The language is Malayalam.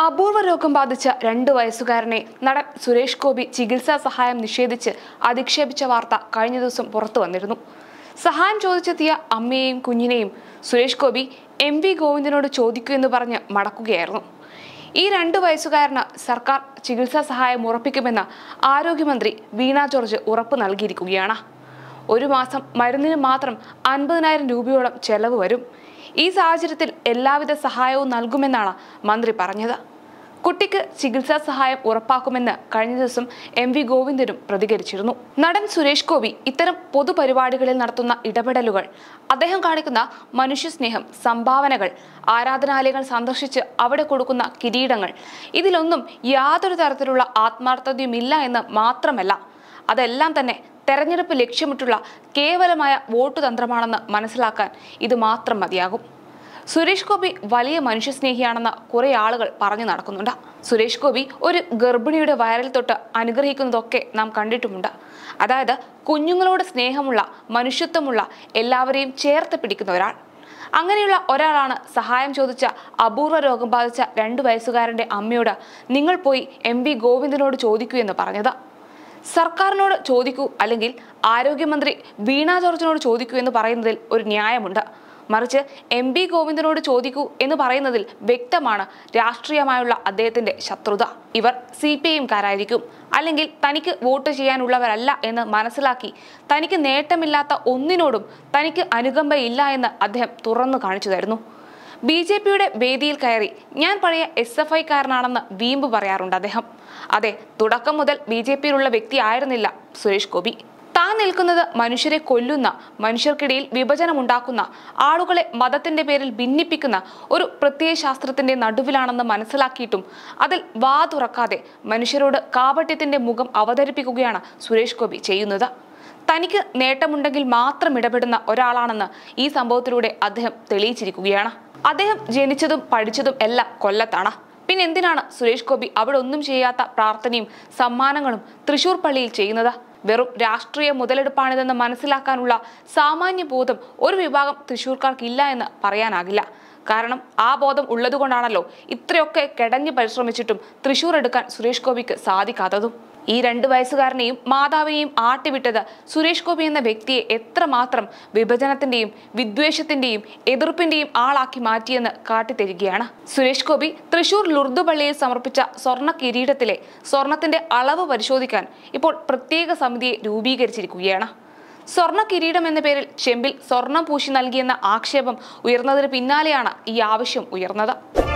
അപൂർവ രോഗം ബാധിച്ച രണ്ട് വയസ്സുകാരനെ നടൻ സുരേഷ് ഗോപി ചികിത്സാ സഹായം നിഷേധിച്ച് അധിക്ഷേപിച്ച വാർത്ത കഴിഞ്ഞ ദിവസം പുറത്തു വന്നിരുന്നു സഹായം ചോദിച്ചെത്തിയ അമ്മയെയും കുഞ്ഞിനെയും സുരേഷ് ഗോപി എം വി ഗോവിന്ദനോട് ചോദിക്കൂ എന്ന് പറഞ്ഞ് മടക്കുകയായിരുന്നു ഈ രണ്ട് വയസ്സുകാരന് സർക്കാർ ചികിത്സാ സഹായം ഉറപ്പിക്കുമെന്ന് ആരോഗ്യമന്ത്രി വീണ ജോർജ് ഉറപ്പ് നൽകിയിരിക്കുകയാണ് ഒരു മാസം മരുന്നിന് മാത്രം അൻപതിനായിരം രൂപയോളം ചെലവ് വരും ഈ സാഹചര്യത്തിൽ എല്ലാവിധ സഹായവും നൽകുമെന്നാണ് മന്ത്രി പറഞ്ഞത് കുട്ടിക്ക് ചികിത്സാ സഹായം ഉറപ്പാക്കുമെന്ന് കഴിഞ്ഞ ദിവസം എം വി ഗോവിന്ദനും പ്രതികരിച്ചിരുന്നു നടൻ സുരേഷ് ഗോപി ഇത്തരം പൊതുപരിപാടികളിൽ നടത്തുന്ന ഇടപെടലുകൾ അദ്ദേഹം കാണിക്കുന്ന മനുഷ്യസ്നേഹം സംഭാവനകൾ ആരാധനാലയങ്ങൾ സന്ദർശിച്ച് അവിടെ കൊടുക്കുന്ന കിരീടങ്ങൾ ഇതിലൊന്നും യാതൊരു തരത്തിലുള്ള ആത്മാർത്ഥതയുമില്ല എന്ന് മാത്രമല്ല അതെല്ലാം തന്നെ തെരഞ്ഞെടുപ്പ് ലക്ഷ്യമിട്ടുള്ള കേവലമായ വോട്ട് തന്ത്രമാണെന്ന് മനസ്സിലാക്കാൻ ഇത് മാത്രം മതിയാകും സുരേഷ് ഗോപി വലിയ മനുഷ്യസ്നേഹിയാണെന്ന് കുറെ ആളുകൾ പറഞ്ഞു നടക്കുന്നുണ്ട് സുരേഷ് ഗോപി ഒരു ഗർഭിണിയുടെ വയറിൽ തൊട്ട് അനുഗ്രഹിക്കുന്നതൊക്കെ നാം കണ്ടിട്ടുമുണ്ട് അതായത് കുഞ്ഞുങ്ങളോട് സ്നേഹമുള്ള മനുഷ്യത്വമുള്ള എല്ലാവരെയും ചേർത്ത് പിടിക്കുന്ന ഒരാൾ അങ്ങനെയുള്ള ഒരാളാണ് സഹായം ചോദിച്ച അപൂർവ രോഗം ബാധിച്ച രണ്ട് വയസ്സുകാരന്റെ അമ്മയോട് നിങ്ങൾ പോയി എം വി ഗോവിന്ദനോട് ചോദിക്കൂ എന്ന് പറഞ്ഞത് സർക്കാരിനോട് ചോദിക്കൂ അല്ലെങ്കിൽ ആരോഗ്യമന്ത്രി വീണ ജോർജിനോട് ചോദിക്കൂ എന്ന് പറയുന്നതിൽ ഒരു ന്യായമുണ്ട് മറിച്ച് എം പി ഗോവിന്ദനോട് ചോദിക്കൂ എന്ന് പറയുന്നതിൽ വ്യക്തമാണ് രാഷ്ട്രീയമായുള്ള അദ്ദേഹത്തിന്റെ ശത്രുത ഇവർ സി പി ഐഎംകാരായിരിക്കും അല്ലെങ്കിൽ തനിക്ക് വോട്ട് ചെയ്യാനുള്ളവരല്ല എന്ന് മനസ്സിലാക്കി തനിക്ക് നേട്ടമില്ലാത്ത ഒന്നിനോടും തനിക്ക് അനുകമ്പയില്ല എന്ന് അദ്ദേഹം തുറന്നു കാണിച്ചു തരുന്നു ബി ജെ പിയുടെ വേദിയിൽ കയറി ഞാൻ പഴയ എസ് എഫ് ഐക്കാരനാണെന്ന് വീമ്പ് പറയാറുണ്ട് അദ്ദേഹം അതെ തുടക്കം മുതൽ ബി ജെ പിയിലുള്ള വ്യക്തിയായിരുന്നില്ല സുരേഷ് ഗോപി താൻ നിൽക്കുന്നത് മനുഷ്യരെ കൊല്ലുന്ന മനുഷ്യർക്കിടയിൽ വിഭജനമുണ്ടാക്കുന്ന ആളുകളെ മതത്തിന്റെ പേരിൽ ഭിന്നിപ്പിക്കുന്ന ഒരു പ്രത്യയ ശാസ്ത്രത്തിന്റെ നടുവിലാണെന്ന് മനസ്സിലാക്കിയിട്ടും അതിൽ വാ തുറക്കാതെ മനുഷ്യരോട് കാപട്യത്തിന്റെ മുഖം അവതരിപ്പിക്കുകയാണ് സുരേഷ് ഗോപി ചെയ്യുന്നത് തനിക്ക് നേട്ടമുണ്ടെങ്കിൽ മാത്രം ഇടപെടുന്ന ഒരാളാണെന്ന് ഈ സംഭവത്തിലൂടെ അദ്ദേഹം തെളിയിച്ചിരിക്കുകയാണ് അദ്ദേഹം ജനിച്ചതും പഠിച്ചതും എല്ലാം കൊല്ലത്താണ് പിന്നെ എന്തിനാണ് സുരേഷ് ഗോപി അവിടെ ഒന്നും ചെയ്യാത്ത പ്രാർത്ഥനയും സമ്മാനങ്ങളും തൃശൂർ പള്ളിയിൽ ചെയ്യുന്നത് വെറും രാഷ്ട്രീയ മുതലെടുപ്പാണിതെന്ന് മനസ്സിലാക്കാനുള്ള സാമാന്യ ബോധം ഒരു വിഭാഗം തൃശൂർക്കാർക്കില്ല എന്ന് പറയാനാകില്ല കാരണം ആ ബോധം ഉള്ളതുകൊണ്ടാണല്ലോ ഇത്രയൊക്കെ കിടഞ്ഞു പരിശ്രമിച്ചിട്ടും തൃശൂർ എടുക്കാൻ സുരേഷ് ഗോപിക്ക് സാധിക്കാത്തതും ഈ രണ്ട് വയസ്സുകാരനെയും മാതാവിനെയും ആട്ടിവിട്ടത് സുരേഷ് ഗോപി എന്ന വ്യക്തിയെ എത്രമാത്രം വിഭജനത്തിന്റെയും വിദ്വേഷത്തിന്റെയും എതിർപ്പിന്റെയും ആളാക്കി മാറ്റിയെന്ന് കാട്ടിത്തരികയാണ് സുരേഷ് ഗോപി തൃശൂർ ലുർദു പള്ളിയിൽ സമർപ്പിച്ച സ്വർണ്ണ കിരീടത്തിലെ സ്വർണത്തിന്റെ അളവ് പരിശോധിക്കാൻ ഇപ്പോൾ പ്രത്യേക സമിതിയെ രൂപീകരിച്ചിരിക്കുകയാണ് സ്വർണ്ണ കിരീടം എന്ന പേരിൽ ചെമ്പിൽ സ്വർണം പൂശി നൽകിയെന്ന ആക്ഷേപം ഉയർന്നതിന് പിന്നാലെയാണ് ഈ ആവശ്യം ഉയർന്നത്